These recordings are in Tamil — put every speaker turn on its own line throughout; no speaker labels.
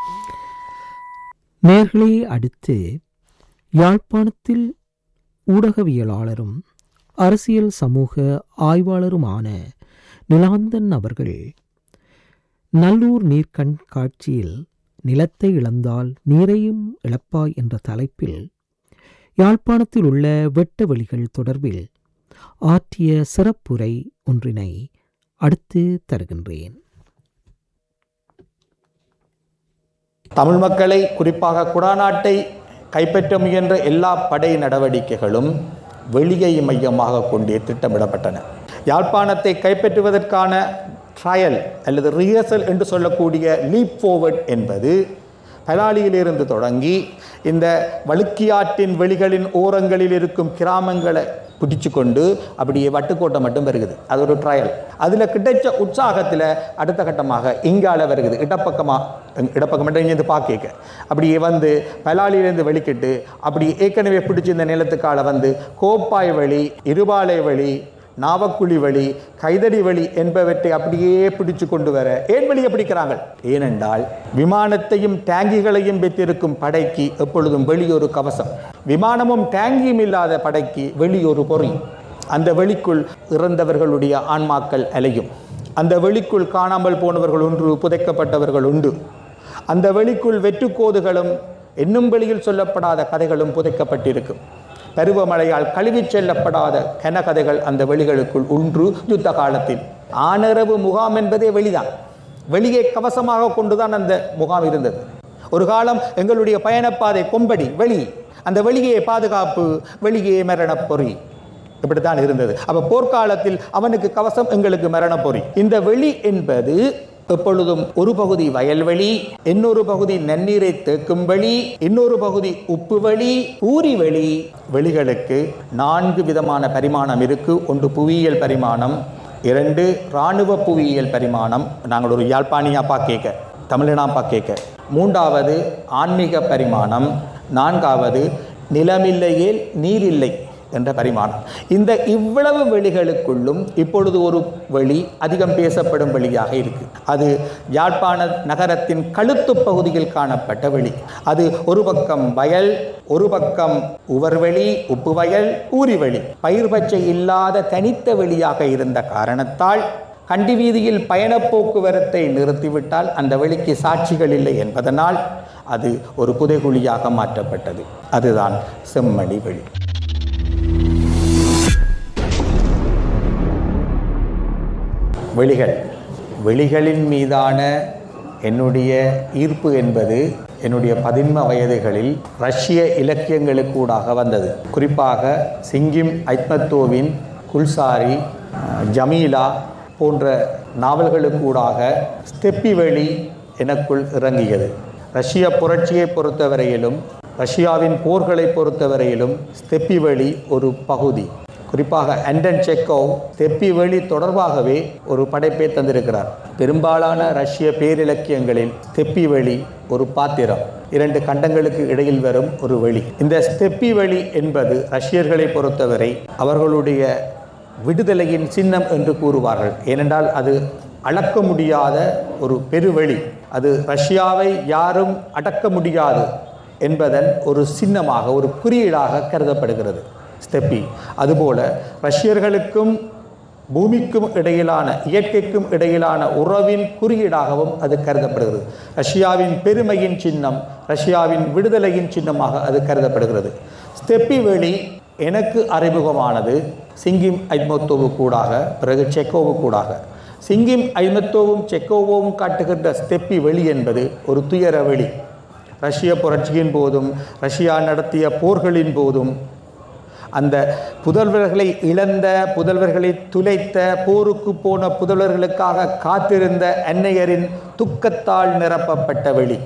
நேர்களை அடுத்து யாழ்ப்பாணத்தில் ஊடகவியலாளரும் அரசியல் சமூக ஆய்வாளருமான நிலாந்தன் அவர்கள் நல்லூர் நீர்க்கண் காட்சியில் நிலத்தை இழந்தால் நீரையும் இழப்பாய் என்ற தலைப்பில் யாழ்ப்பாணத்தில் உள்ள வெட்ட வெளிகள் தொடர்பில் ஆற்றிய சிறப்புரை ஒன்றினை அடுத்து தருகின்றேன்
தமிழ் மக்களை குறிப்பாக குடாநாட்டை கைப்பற்ற முயன்ற எல்லா படை நடவடிக்கைகளும் வெளியை மையமாக கொண்டே திட்டமிடப்பட்டன யாழ்ப்பாணத்தை கைப்பற்றுவதற்கான ட்ரையல் அல்லது ரிஹர்சல் என்று சொல்லக்கூடிய லீப் forward என்பது பலாலியிலிருந்து தொடங்கி இந்த வழுக்கியாற்றின் வெளிகளின் ஓரங்களில் இருக்கும் கிராமங்களை பிடிச்சு கொண்டு அப்படியே வட்டுக்கோட்டை மட்டும் வருகுது அது ஒரு ட்ரையல் அதில் கிடைச்ச உற்சாகத்தில் அடுத்த கட்டமாக இங்கால வருகுது இடப்பக்கமாக இடப்பக்கம் மட்டும் இங்கேருந்து பார்க்க அப்படியே வந்து பலாலியிலேருந்து வெளிக்கிட்டு அப்படி ஏற்கனவே பிடிச்ச இந்த நிலத்துக்கால வந்து கோப்பாய் வழி இருபாலை வழி நாவக்குழி வழி கைதடி வழி என்பவற்றை அப்படியே பிடிச்சு கொண்டு வர ஏன் வழியை பிடிக்கிறாங்க ஏனென்றால் விமானத்தையும் டேங்கிகளையும் பெற்றிருக்கும் படைக்கு எப்பொழுதும் வெளியொரு கவசம் விமானமும் டேங்கியும் இல்லாத படைக்கு வெளியொரு பொறி அந்த வெளிக்குள் இறந்தவர்களுடைய ஆன்மாக்கள் அலையும் அந்த வெளிக்குள் காணாமல் போனவர்கள் ஒன்று புதைக்கப்பட்டவர்கள் உண்டு அந்த வெளிக்குள் வெற்றுக்கோதுகளும் என்னும் வெளியில் சொல்லப்படாத கதைகளும் புதைக்கப்பட்டிருக்கும் பருவமழையால் கழுவிச் செல்லப்படாத கனகதைகள் அந்த வெளிகளுக்குள் ஒன்று யுத்த காலத்தில் ஆனரவு முகாம் என்பதே வெளிதான் வெளியே கவசமாக கொண்டுதான் அந்த முகாம் இருந்தது ஒரு காலம் எங்களுடைய பயணப்பாதை கொம்படி வெளி அந்த வெளியே பாதுகாப்பு வெளியே மரணப் பொறி இப்படித்தான் இருந்தது அப்ப போர்க்காலத்தில் அவனுக்கு கவசம் எங்களுக்கு மரணப் பொறி இந்த வெளி என்பது எப்பொழுதும் ஒரு பகுதி வயல்வெளி இன்னொரு பகுதி நன்னீரை தேக்கும் வழி இன்னொரு பகுதி உப்பு வழி ஊரி வெளி வெளிகளுக்கு நான்கு விதமான பரிமாணம் இருக்கு ஒன்று புவியியல் பரிமாணம் இரண்டு இராணுவ புவியியல் பரிமாணம் நாங்கள் ஒரு யாழ்ப்பாணியாப்பா கேட்க தமிழினாப்பா கேட்க மூன்றாவது ஆன்மீக பரிமாணம் நான்காவது நிலமில்லையேல் நீரில்லை என்ற பரிமாணம் இந்த இவ்வளவு வெளிகளுக்குள்ளும் இப்பொழுது ஒரு வெளி அதிகம் பேசப்படும் வெளியாக இருக்கு அது யாழ்ப்பாண நகரத்தின் கழுத்து பகுதியில் காணப்பட்ட வெளி அது ஒரு பக்கம் வயல் ஒரு பக்கம் உவர்வெளி உப்பு வயல் ஊரிவெளி பயிர் பச்சை இல்லாத தனித்த வெளியாக இருந்த காரணத்தால் கண்டி வீதியில் பயணப் போக்குவரத்தை நிறுத்திவிட்டால் அந்த வெளிக்கு சாட்சிகள் இல்லை என்பதனால் அது ஒரு புதைகுழியாக மாற்றப்பட்டது அதுதான் செம்மணி வெளி வெளிகள் வெளிகளின் மீதான என்னுடைய ஈர்ப்பு என்பது என்னுடைய பதின்ம வயதுகளில் ரஷ்ய இலக்கியங்களுக்கூடாக வந்தது குறிப்பாக சிங்கிம் ஐத்மத்தோவின் குல்சாரி அஹ், ஜமீலா போன்ற நாவல்களுக்கூடாக ஸ்டெப்பி வெளி எனக்குள் இறங்கியது ரஷ்ய புரட்சியை பொறுத்தவரையிலும் ரஷ்யாவின் போர்களை பொறுத்தவரையிலும் ஸ்டெப்பி வெளி ஒரு பகுதி குறிப்பாக அண்டன் செக்கோவ் தெப்பி வெளி தொடர்பாகவே ஒரு படைப்பை தந்திருக்கிறார் பெரும்பாலான ரஷ்ய பேரிலக்கியங்களில் தெப்பி வெளி ஒரு பாத்திரம் இரண்டு கண்டங்களுக்கு இடையில் வரும் ஒரு வெளி இந்த ஸ்டெப்பி வெளி என்பது ரஷ்யர்களை பொறுத்தவரை அவர்களுடைய விடுதலையின் சின்னம் என்று கூறுவார்கள் ஏனென்றால் அது அளக்க முடியாத ஒரு பெருவெளி அது ரஷ்யாவை யாரும் அடக்க முடியாது என்பதன் ஒரு சின்னமாக ஒரு குறியீடாக கருதப்படுகிறது ஸ்டெப்பி அதுபோல ரஷ்யர்களுக்கும் பூமிக்கும் இடையிலான இயற்கைக்கும் இடையிலான உறவின் குறியீடாகவும் அது கருதப்படுகிறது ரஷ்யாவின் பெருமையின் சின்னம் ரஷ்யாவின் விடுதலையின் சின்னமாக அது கருதப்படுகிறது ஸ்டெப்பி வெளி எனக்கு அறிமுகமானது சிங்கிம் ஐத்மோத்தோவு கூடாக பிறகு செக்கோவு கூடாக சிங்கிம் ஐமத்தோவும் செக்கோவும் காட்டுகின்ற ஸ்டெப்பி வெளி என்பது ஒரு துயர வெளி ரஷ்ய புரட்சியின் போதும் ரஷ்யா நடத்திய போர்களின் போதும் அந்த புதல்வர்களை இழந்த புதல்வர்களை துளைத்த போருக்கு போன புதல்வர்களுக்காக காத்திருந்த அன்னையரின் துக்கத்தால் நிரப்பப்பட்ட வெளி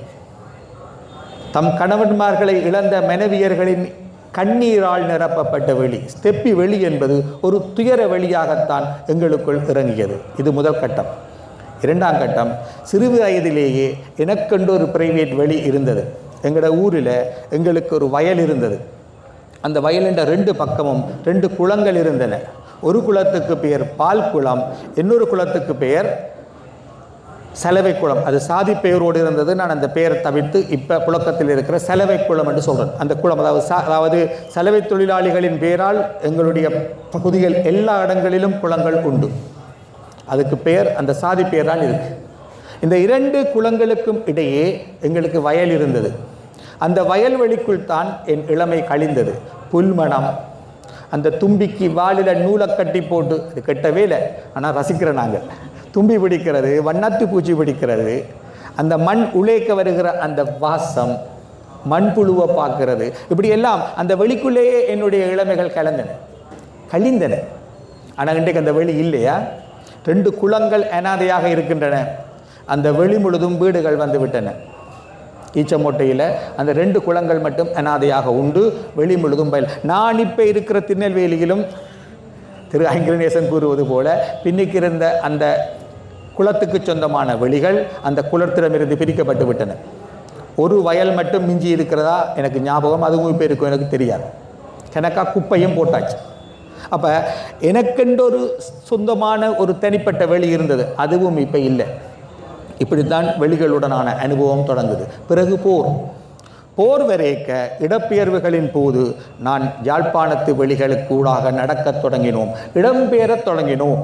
தம் கணவன்மார்களை இழந்த மனைவியர்களின் கண்ணீரால் நிரப்பப்பட்ட வெளி ஸ்டெப்பி வெளி என்பது ஒரு துயர வெளியாகத்தான் எங்களுக்குள் இறங்கியது இது முதல் கட்டம் இரண்டாம் கட்டம் சிறு வயதிலேயே எனக்கென்று ஒரு பிரைவேட் வெளி இருந்தது எங்களோட ஊரில் எங்களுக்கு ஒரு வயல் இருந்தது அந்த வயலின் ரெண்டு பக்கமும் ரெண்டு குளங்கள் இருந்தன ஒரு குளத்துக்கு பெயர் பால் குளம் இன்னொரு குளத்துக்கு பெயர் சலவை குளம் அது சாதி பெயரோடு இருந்தது நான் அந்த பெயரை தவிர்த்து இப்போ புழக்கத்தில் இருக்கிற சலவை குளம் என்று சொல்கிறேன் அந்த குளம் அதாவது ச அதாவது சலவை தொழிலாளிகளின் பெயரால் எங்களுடைய பகுதிகள் எல்லா இடங்களிலும் குளங்கள் உண்டு அதுக்கு பெயர் அந்த சாதி பெயரால் இருக்கு இந்த இரண்டு குளங்களுக்கும் இடையே எங்களுக்கு வயல் இருந்தது அந்த வயல்வெளிக்குள் தான் என் இளமை கழிந்தது புல்மணம் அந்த தும்பிக்கு வாளில் நூலை கட்டி போட்டு அது கெட்டவே இல்லை ஆனால் ரசிக்கிறோம் நாங்கள் தும்பி பிடிக்கிறது வண்ணத்து பூச்சி பிடிக்கிறது அந்த மண் உழைக்க வருகிற அந்த வாசம் மண்புழுவை பார்க்கிறது இப்படி எல்லாம் அந்த வெளிக்குள்ளேயே என்னுடைய இளமைகள் கலந்தன கழிந்தன ஆனால் இன்றைக்கு அந்த வெளி இல்லையா ரெண்டு குளங்கள் அனாதையாக இருக்கின்றன அந்த வெளி முழுதும் வீடுகள் வந்து விட்டன ஈச்சமோட்டையில் அந்த ரெண்டு குளங்கள் மட்டும் அனாதையாக உண்டு வெளி முழுதும் பயில் நான் இப்போ இருக்கிற திருநெல்வேலியிலும் திரு ஐங்கரநேசன் கூறுவது போல பின்னிக்கு இருந்த அந்த குளத்துக்கு சொந்தமான வெளிகள் அந்த குளத்திடமிருந்து பிரிக்கப்பட்டு விட்டன ஒரு வயல் மட்டும் மிஞ்சி இருக்கிறதா எனக்கு ஞாபகம் அதுவும் இப்போ இருக்கும் எனக்கு தெரியாது கணக்கா குப்பையும் போட்டாச்சு அப்போ எனக்கென்று ஒரு சொந்தமான ஒரு தனிப்பட்ட வெளி இருந்தது அதுவும் இப்போ இல்லை இப்படித்தான் வெளிகளுடனான அனுபவம் தொடங்குது பிறகு போர் போர் வரைக்க இடப்பெயர்வுகளின் போது நான் யாழ்ப்பாணத்து வெளிகளுக்கூடாக நடக்கத் தொடங்கினோம் இடம்பெயரத் தொடங்கினோம்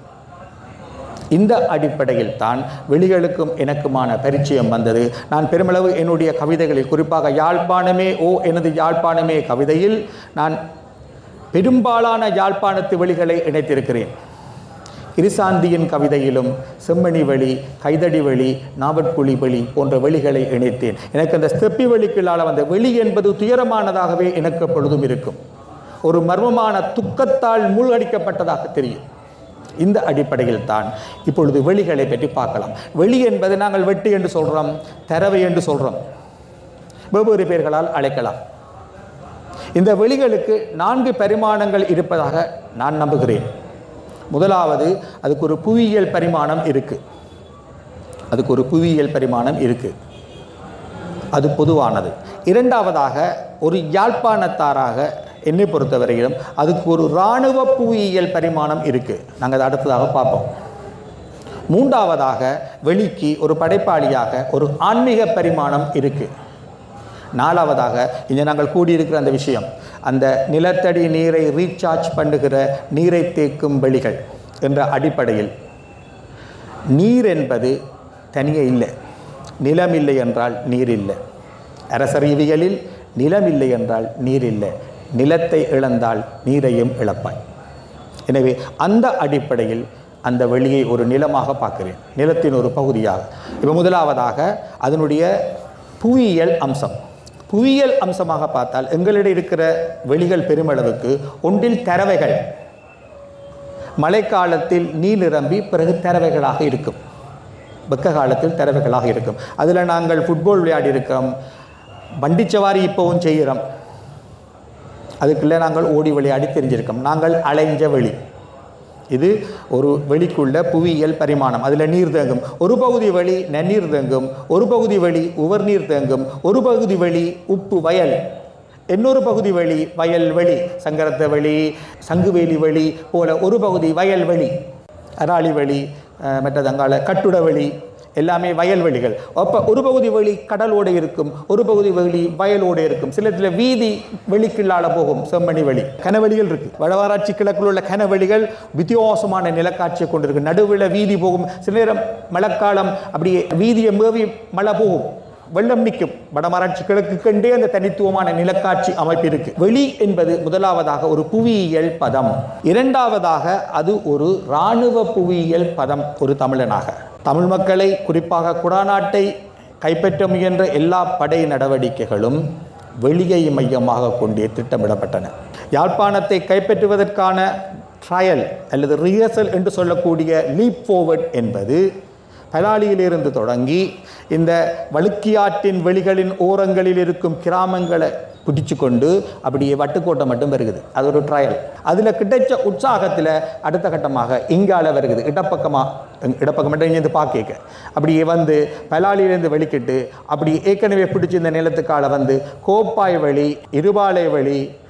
இந்த அடிப்படையில் தான் வெளிகளுக்கும் எனக்குமான பரிச்சயம் வந்தது நான் பெருமளவு என்னுடைய கவிதைகளில் குறிப்பாக யாழ்ப்பாணமே ஓ எனது யாழ்ப்பாணமே கவிதையில் நான் பெரும்பாலான யாழ்ப்பாணத்து வெளிகளை இணைத்திருக்கிறேன் கிரிசாந்தியின் கவிதையிலும் செம்மணி வெளி கைதடி வெளி நாவற்குழி வெளி போன்ற வெளிகளை இணைத்தேன் எனக்கு அந்த ஸ்தெப்பி வெளிக்குள்ளால வந்த வெளி என்பது துயரமானதாகவே எனக்கு எப்பொழுதும் இருக்கும் ஒரு மர்மமான துக்கத்தால் மூழ்கடிக்கப்பட்டதாக தெரியும் இந்த அடிப்படையில் தான் இப்பொழுது வெளிகளை பற்றி பார்க்கலாம் வெளி என்பது நாங்கள் வெட்டி என்று சொல்கிறோம் தரவை என்று சொல்கிறோம் வெவ்வேறு பெயர்களால் அழைக்கலாம் இந்த வெளிகளுக்கு நான்கு பரிமாணங்கள் இருப்பதாக நான் நம்புகிறேன் முதலாவது அதுக்கு ஒரு புவியியல் பரிமாணம் இருக்கு அதுக்கு ஒரு புவியியல் பரிமாணம் இருக்கு அது பொதுவானது இரண்டாவதாக ஒரு யாழ்ப்பாணத்தாராக என்னை பொறுத்தவரையிலும் அதுக்கு ஒரு இராணுவ புவியியல் பரிமாணம் இருக்கு நாங்கள் அதை அடுத்ததாக பார்ப்போம் மூன்றாவதாக வெளிக்கு ஒரு படைப்பாளியாக ஒரு ஆன்மீக பரிமாணம் இருக்கு நாலாவதாக இங்கே நாங்கள் கூடியிருக்கிற அந்த விஷயம் அந்த நிலத்தடி நீரை ரீசார்ஜ் பண்ணுகிற நீரை தேக்கும் வெளிகள் என்ற அடிப்படையில் நீர் என்பது தனியே இல்லை நிலம் இல்லை என்றால் நீர் இல்லை அரசறிவியலில் நிலம் இல்லை என்றால் நீர் இல்லை நிலத்தை இழந்தால் நீரையும் இழப்பாய் எனவே அந்த அடிப்படையில் அந்த வெளியை ஒரு நிலமாக பார்க்கிறேன் நிலத்தின் ஒரு பகுதியாக இப்போ முதலாவதாக அதனுடைய புவியியல் அம்சம் புவியியல் அம்சமாக பார்த்தால் எங்களிடம் இருக்கிற வெளிகள் பெருமளவுக்கு ஒன்றில் தரவைகள் மழைக்காலத்தில் நீர் நிரம்பி பிறகு தரவைகளாக இருக்கும் வெக்க காலத்தில் தரவைகளாக இருக்கும் அதில் நாங்கள் ஃபுட்பால் விளையாடி இருக்கோம் வண்டிச்சவாரி இப்போவும் செய்கிறோம் அதுக்குள்ளே நாங்கள் ஓடி விளையாடி தெரிஞ்சிருக்கோம் நாங்கள் அலைஞ்ச வெளி இது ஒரு வெளிக்குள்ள புவியியல் பரிமாணம் அதில் நீர் தேங்கும் ஒரு பகுதி வழி நன்னீர் தேங்கும் ஒரு பகுதி வழி உவர்நீர் தேங்கும் ஒரு பகுதி வழி உப்பு வயல் இன்னொரு பகுதி வழி வயல் வெளி சங்கரத்த வெளி சங்குவேலி வெளி போல ஒரு பகுதி வயல் வெளி அராளி வெளி அஹ், மற்றது அங்கால கட்டுட வெளி எல்லாமே வயல்வெளிகள் அப்போ ஒரு பகுதி வெளி கடலோடு இருக்கும் ஒரு பகுதி வெளி வயலோடு இருக்கும் சில இதில் வீதி வெளிக்குள்ளால போகும் செம்மணி வெளி கனவெளிகள் இருக்கு வடவாராட்சி கிழக்கில் உள்ள கனவெளிகள் வித்தியாசமான நிலக்காட்சியை கொண்டிருக்கு நடுவில் வீதி போகும் சில நேரம் மழைக்காலம் அப்படியே வீதியை மேவி மழை போகும் வெள்ளம் நிற்கும் வடமராட்சி கிழக்கு கண்டே அந்த தனித்துவமான நிலக்காட்சி அமைப்பு இருக்கு வெளி என்பது முதலாவதாக ஒரு புவியியல் பதம் இரண்டாவதாக அது ஒரு இராணுவ புவியியல் பதம் ஒரு தமிழனாக தமிழ் மக்களை குறிப்பாக குடாநாட்டை கைப்பற்ற முயன்ற எல்லா படை நடவடிக்கைகளும் வெளியை மையமாக கொண்டே திட்டமிடப்பட்டன யாழ்ப்பாணத்தை கைப்பற்றுவதற்கான ட்ரையல் அல்லது ரிஹர்சல் என்று சொல்லக்கூடிய லீப் forward என்பது பலாலியிலிருந்து தொடங்கி இந்த வழுக்கியாற்றின் வெளிகளின் ஓரங்களில் இருக்கும் கிராமங்களை பிடிச்சு கொண்டு அப்படியே வட்டுக்கோட்டை மட்டும் வருகுது அது ஒரு ட்ரையல் அதில் கிடைச்ச உற்சாகத்தில் அடுத்த கட்டமாக இங்கால வருகுது இடப்பக்கமாக இடப்பக்கம் மட்டும் இங்கேருந்து பார்க்க அப்படியே வந்து பலாலியிலேருந்து வெளிக்கிட்டு அப்படி ஏற்கனவே பிடிச்சி இந்த நிலத்துக்கால வந்து கோப்பாய் வழி இருபாலை வழி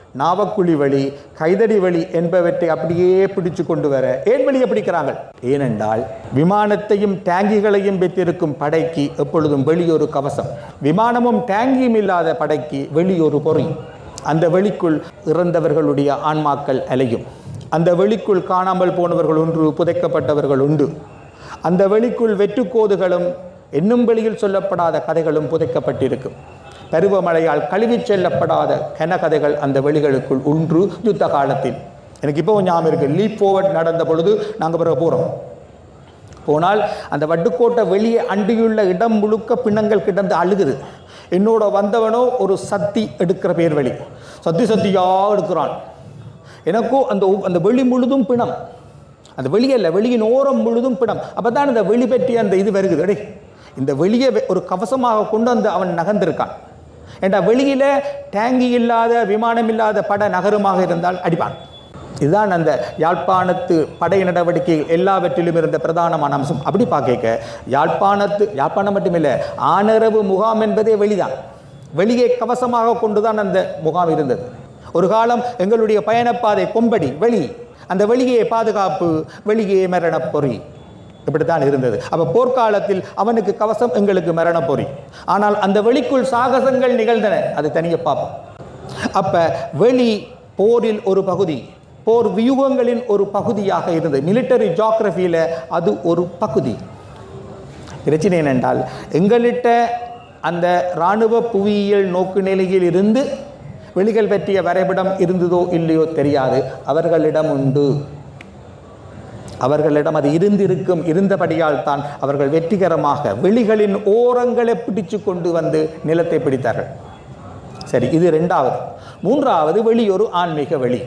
நாவக்குழி வழி கைதடி வழி என்பவற்றை அப்படியே பிடிச்சு கொண்டு வர ஏன் வழியை பிடிக்கிறாங்க ஏனென்றால் விமானத்தையும் டேங்கிகளையும் பெற்றிருக்கும் படைக்கு எப்பொழுதும் வெளியொரு கவசம் விமானமும் டேங்கியும் இல்லாத படைக்கு வெளியொரு பொறி அந்த வெளிக்குள் இறந்தவர்களுடைய ஆன்மாக்கள் அலையும் அந்த வெளிக்குள் காணாமல் போனவர்கள் ஒன்று புதைக்கப்பட்டவர்கள் உண்டு அந்த வெளிக்குள் வெற்றுக்கோதுகளும் என்னும் வெளியில் சொல்லப்படாத கதைகளும் புதைக்கப்பட்டிருக்கும் பருவமழையால் கழுவிச் செல்லப்படாத கனகதைகள் அந்த வெளிகளுக்குள் ஒன்று யுத்த காலத்தில் எனக்கு இப்போ ஞாபகம் இருக்கு லீப் forward நடந்த பொழுது நாங்கள் பிறகு போகிறோம் போனால் அந்த வட்டுக்கோட்டை வெளியே அண்டியுள்ள இடம் முழுக்க பிணங்கள் கிடந்து அழுகுது என்னோட வந்தவனோ ஒரு சத்தி எடுக்கிற பேர் வழி சத்தி சத்தியா எடுக்கிறான் எனக்கும் அந்த உ- அந்த வெளி முழுதும் பிணம் அந்த வெளியல்ல வெளியின் ஓரம் முழுதும் பிணம் அப்போ தான் இந்த வெளி பற்றி அந்த இது வருகுது அடே இந்த வெளியை வெ- ஒரு கவசமாக கொண்டு வந்து அவன் நகர்ந்திருக்கான் ஏண்டா வெளியில டேங்கி இல்லாத விமானம் இல்லாத பட நகரமாக இருந்தால் அடிப்பான் இதுதான் அந்த யாழ்ப்பாணத்து படை நடவடிக்கைகள் எல்லாவற்றிலும் இருந்த பிரதானமான அம்சம் அப்படி பார்க்க யாழ்ப்பாணத்து யாழ்ப்பாணம் மட்டுமில்லை ஆனரவு முகாம் என்பதே வெளிதான் வெளியே கவசமாக கொண்டுதான் அந்த முகாம் இருந்தது ஒரு காலம் எங்களுடைய பயணப்பாதை கொம்படி வெளி அந்த வெளியே பாதுகாப்பு வெளியே மரணப் பொறி இப்படித்தான் இருந்தது அப்ப போர்க்காலத்தில் அவனுக்கு கவசம் எங்களுக்கு மரணப் பொறி ஆனால் அந்த வெளிக்குள் சாகசங்கள் நிகழ்ந்தன அது தனியே பார்ப்போம் அப்ப வெளி போரில் ஒரு பகுதி போர் வியூகங்களின் ஒரு பகுதியாக இருந்தது மிலிட்டரி ஜாகிரபியில் அது ஒரு பகுதி பிரச்சனை என்னென்றால் எங்களிட்ட அந்த இராணுவ புவியியல் நோக்கு நிலையில் இருந்து வெளிகள் பற்றிய வரைபடம் இருந்ததோ இல்லையோ தெரியாது அவர்களிடம் உண்டு அவர்களிடம் அது இருந்திருக்கும் இருந்தபடியால் தான் அவர்கள் வெற்றிகரமாக வெளிகளின் ஓரங்களை பிடிச்சு கொண்டு வந்து நிலத்தை பிடித்தார்கள் சரி இது ரெண்டாவது மூன்றாவது வெளி ஒரு ஆன்மீக வெளி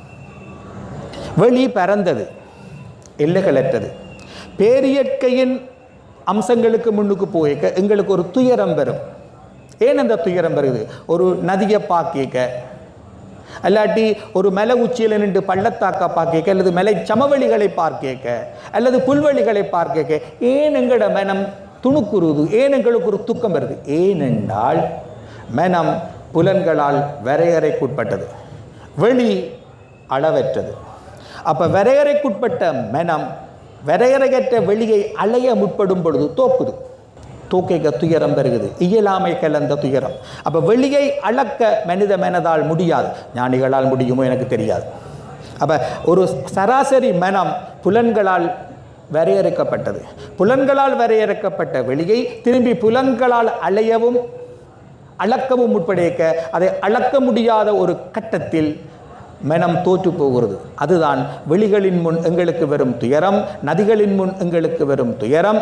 வெளி பரந்தது எல்லைகளற்றது பேரியற்கையின் அம்சங்களுக்கு முன்னுக்கு போய்க்க எங்களுக்கு ஒரு துயரம் வரும் ஏன் அந்த துயரம் வருது ஒரு நதியை பார்க்க அல்லாட்டி ஒரு மலை உச்சியில் நின்று பள்ளத்தாக்கா பார்க்க அல்லது மலை சமவெளிகளை பார்க்க அல்லது புல்வெளிகளை பார்க்க ஏன் எங்களோட மனம் துணுக்குறுது ஏன் எங்களுக்கு ஒரு துக்கம் வருது ஏனென்றால் மனம் புலன்களால் வரையறைக்குட்பட்டது வெளி அளவற்றது அப்ப வரையறைக்குட்பட்ட மனம் வரையறையற்ற வெளியை அலைய முற்படும் பொழுது தோக்குது தூக்கைக துயரம் பெறுகிறது இயலாமை கலந்த துயரம் அப்ப வெளியை அளக்க மனித மனதால் முடியாது ஞானிகளால் முடியுமோ எனக்கு தெரியாது அப்ப ஒரு சராசரி மனம் புலன்களால் வரையறுக்கப்பட்டது புலன்களால் வரையறுக்கப்பட்ட வெளியை திரும்பி புலன்களால் அலையவும் அளக்கவும் முற்படைக்க அதை அளக்க முடியாத ஒரு கட்டத்தில் மனம் தோற்று போகிறது அதுதான் வெளிகளின் முன் எங்களுக்கு வரும் துயரம் நதிகளின் முன் எங்களுக்கு வரும் துயரம்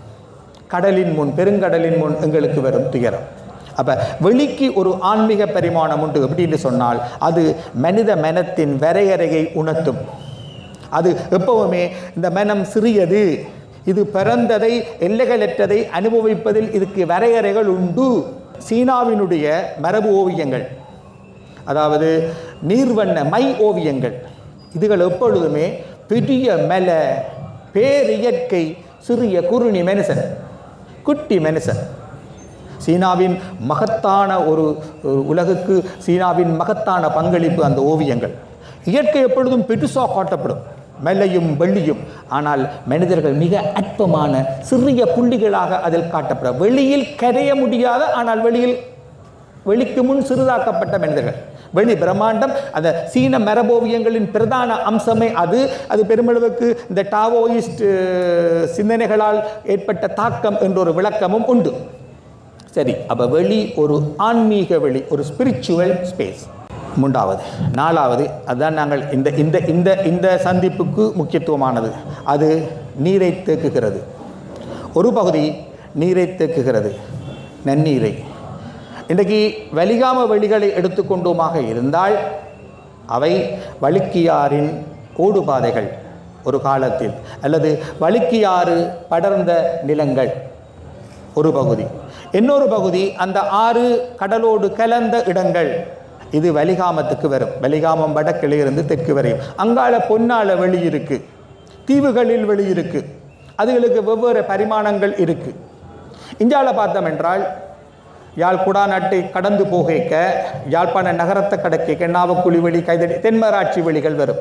கடலின் முன் பெருங்கடலின் முன் எங்களுக்கு வரும் துயரம் அப்ப வெளிக்கு ஒரு ஆன்மீக பரிமாணம் உண்டு அப்படின்னு சொன்னால் அது மனித மனத்தின் வரையறையை உணர்த்தும் அது எப்பவுமே இந்த மனம் சிறியது இது பிறந்ததை எல்லைகளற்றதை அனுபவிப்பதில் இதுக்கு வரையறைகள் உண்டு சீனாவினுடைய மரபு ஓவியங்கள் அதாவது நீர்வண்ண மை ஓவியங்கள் இதுகள் எப்பொழுதுமே பெரிய மலை பேரியற்கை சிறிய குறுணி மனுஷன் குட்டி மனுஷன் சீனாவின் மகத்தான ஒரு ஒரு உலகுக்கு சீனாவின் மகத்தான பங்களிப்பு அந்த ஓவியங்கள் இயற்கை எப்பொழுதும் பெருசா காட்டப்படும் மெல்லையும் வெள்ளியும் ஆனால் மனிதர்கள் மிக அற்பமான சிறிய புள்ளிகளாக அதில் காட்டப்படும் வெளியில் கரைய முடியாத ஆனால் வெளியில் வெளிக்கு முன் சிறிதாக்கப்பட்ட மனிதர்கள் வெளி பிரம்மாண்டம் அந்த சீன மரபோவியங்களின் பிரதான அம்சமே அது அது பெருமளவுக்கு இந்த டாவோயிஸ்ட் அஹ், சிந்தனைகளால் ஏற்பட்ட தாக்கம் என்ற ஒரு விளக்கமும் உண்டு சரி அப்ப வெளி ஒரு ஆன்மீக வெளி ஒரு ஸ்பிரிச்சுவல் ஸ்பேஸ் மூன்றாவது நாலாவது அதுதான் நாங்கள் இந்த இந்த இந்த இந்த சந்திப்புக்கு முக்கியத்துவமானது அது நீரை தேக்குகிறது ஒரு பகுதி நீரை தேக்குகிறது நன்னீரை இன்றைக்கு வலிகாம வெளிகளை எடுத்துக்கொண்டோமாக இருந்தால் அவை வழுக்கியாரின் ஓடுபாதைகள் ஒரு காலத்தில் அல்லது வழுக்கியாறு படர்ந்த நிலங்கள் ஒரு பகுதி இன்னொரு பகுதி அந்த ஆறு கடலோடு கலந்த இடங்கள் இது வலிகாமத்துக்கு வரும் வலிகாமம் வடக்கிலிருந்து தெற்கு வரையும் அங்கால பொன்னால வெளி இருக்கு தீவுகளில் வெளி இருக்கு அதுகளுக்கு வெவ்வேறு பரிமாணங்கள் இருக்கு இந்தியாவில் பார்த்தோம் என்றால் யாழ் குடாநாட்டை கடந்து போகைக்க யாழ்ப்பாண நகரத்தை கடக்க நாவக்குழி வெளி கைதடி தென்மராட்சி வெளிகள் வரும்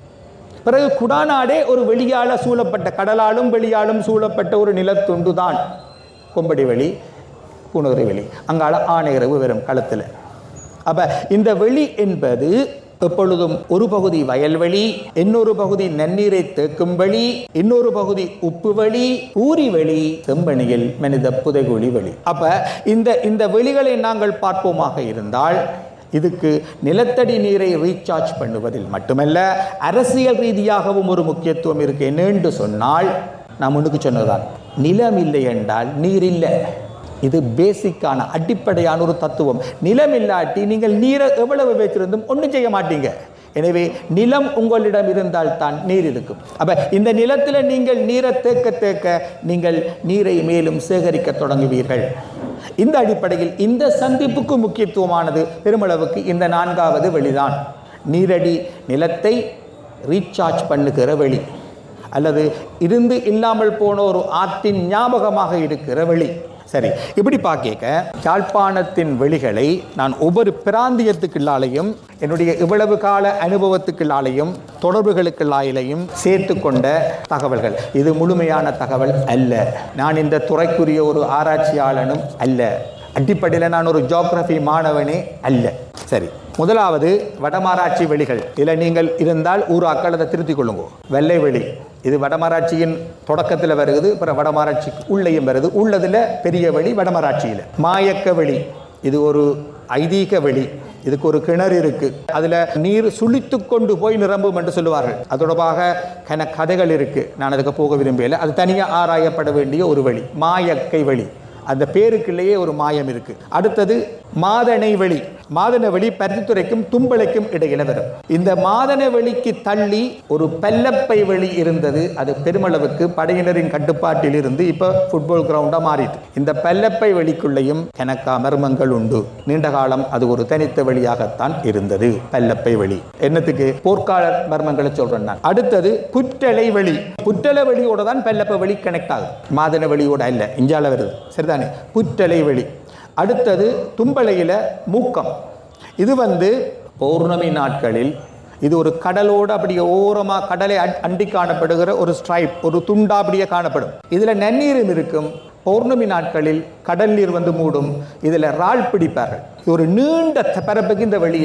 பிறகு குடாநாடே ஒரு வெளியால சூழப்பட்ட கடலாலும் வெளியாலும் சூழப்பட்ட ஒரு நிலத்துண்டு தான் கொம்படி வெளி பூனூரி வெளி அங்கால ஆணையரவு வரும் களத்தில் அப்ப இந்த வெளி என்பது எப்பொழுதும் ஒரு பகுதி வயல்வெளி இன்னொரு பகுதி நன்னீரை தேக்கும் வெளி இன்னொரு பகுதி உப்பு வெளி ஊரி வெளி செம்பணியில் மனித புதைகுழி வெளி அப்ப இந்த இந்த வெளிகளை நாங்கள் பார்ப்போமாக இருந்தால் இதுக்கு நிலத்தடி நீரை ரீசார்ஜ் பண்ணுவதில் மட்டுமல்ல அரசியல் ரீதியாகவும் ஒரு முக்கியத்துவம் இருக்கு என்னென்று சொன்னால் நான் முன்னுக்கு சொன்னதுதான் நிலம் இல்லை என்றால் நீர் இல்லை இது பேசிக்கான அடிப்படையான ஒரு தத்துவம் நிலம் இல்லாட்டி நீங்கள் நீரை எவ்வளவு வச்சிருந்தும் ஒன்றும் செய்ய மாட்டீங்க எனவே நிலம் உங்களிடம் இருந்தால் தான் நீர் இருக்கும் அப்ப இந்த நிலத்தில் நீங்கள் நீரை தேக்க தேக்க நீங்கள் நீரை மேலும் சேகரிக்க தொடங்குவீர்கள் இந்த அடிப்படையில் இந்த சந்திப்புக்கு முக்கியத்துவமானது பெருமளவுக்கு இந்த நான்காவது வெளிதான் நீரடி நிலத்தை ரீசார்ஜ் பண்ணுகிற வெளி அல்லது இருந்து இல்லாமல் போன ஒரு ஆற்றின் ஞாபகமாக இருக்கிற வெளி சரி இப்படி பார்க்க யாழ்ப்பாணத்தின் வெளிகளை நான் ஒவ்வொரு பிராந்தியத்துக்குள்ளாலையும் என்னுடைய இவ்வளவு கால அனுபவத்துக்குள்ளாலையும் தொடர்புகளுக்குள்ளாயிலையும் சேர்த்து கொண்ட தகவல்கள் இது முழுமையான தகவல் அல்ல நான் இந்த துறைக்குரிய ஒரு ஆராய்ச்சியாளனும் அல்ல அடிப்படையில் நான் ஒரு ஜியோகிரபி மாணவனே அல்ல சரி முதலாவது வடமாராட்சி வெளிகள் இதில் நீங்கள் இருந்தால் ஊராக்கள் அதை திருத்திக் கொள்ளுங்க வெள்ளை வெளி இது வடமராட்சியின் தொடக்கத்தில் வருகிறது அப்புறம் வடமராட்சிக்கு உள்ளேயும் வருது உள்ளதில் பெரிய வெளி வடமராட்சியில் மாயக்க வெளி இது ஒரு ஐதீக வெளி இதுக்கு ஒரு கிணறு இருக்கு அதுல நீர் சுழித்து கொண்டு போய் நிரம்பும் என்று சொல்லுவார்கள் அது தொடர்பாக கன கதைகள் இருக்கு நான் அதுக்கு போக விரும்பல அது தனியாக ஆராயப்பட வேண்டிய ஒரு வழி மாயக்கை வழி அந்த பேருக்குள்ளேயே ஒரு மாயம் இருக்கு அடுத்தது மாதனை வெளி மாதன வெளி பருத்தித்துறைக்கும் தும்பளைக்கும் இடையில வரும் இந்த மாதன வெளிக்கு தள்ளி ஒரு பல்லப்பை வெளி இருந்தது அது பெருமளவுக்கு படையினரின் கட்டுப்பாட்டில் இருந்து இப்ப ஃபுட்பால் கிரவுண்டா மாறிட்டு இந்த பல்லப்பை வெளிக்குள்ளேயும் கணக்கா மர்மங்கள் உண்டு நீண்ட காலம் அது ஒரு தனித்த வெளியாகத்தான் இருந்தது பல்லப்பை வெளி என்னத்துக்கு போர்க்கால மர்மங்களை சொல்றேன் நான் அடுத்தது புற்றலை வெளி புற்றலை வெளியோட தான் பல்லப்ப வெளி கனெக்ட் ஆகுது மாதன வெளியோட இல்ல இஞ்சால வருது சரிதானே புற்றலை வெளி அடுத்தது தும்பளையில் மூக்கம் இது வந்து பௌர்ணமி நாட்களில் இது ஒரு கடலோடு அப்படியே ஓரமாக கடலை அண்- அண்டி காணப்படுகிற ஒரு ஸ்ட்ரைப் ஒரு துண்டா அப்படியே காணப்படும் இதில் நன்னீரும் இருக்கும் பௌர்ணமி நாட்களில் கடல் நீர் வந்து மூடும் இதில் இறால் பிடிப்பார்கள் ஒரு நீண்ட த- பரப்புக்கு இந்த வெளி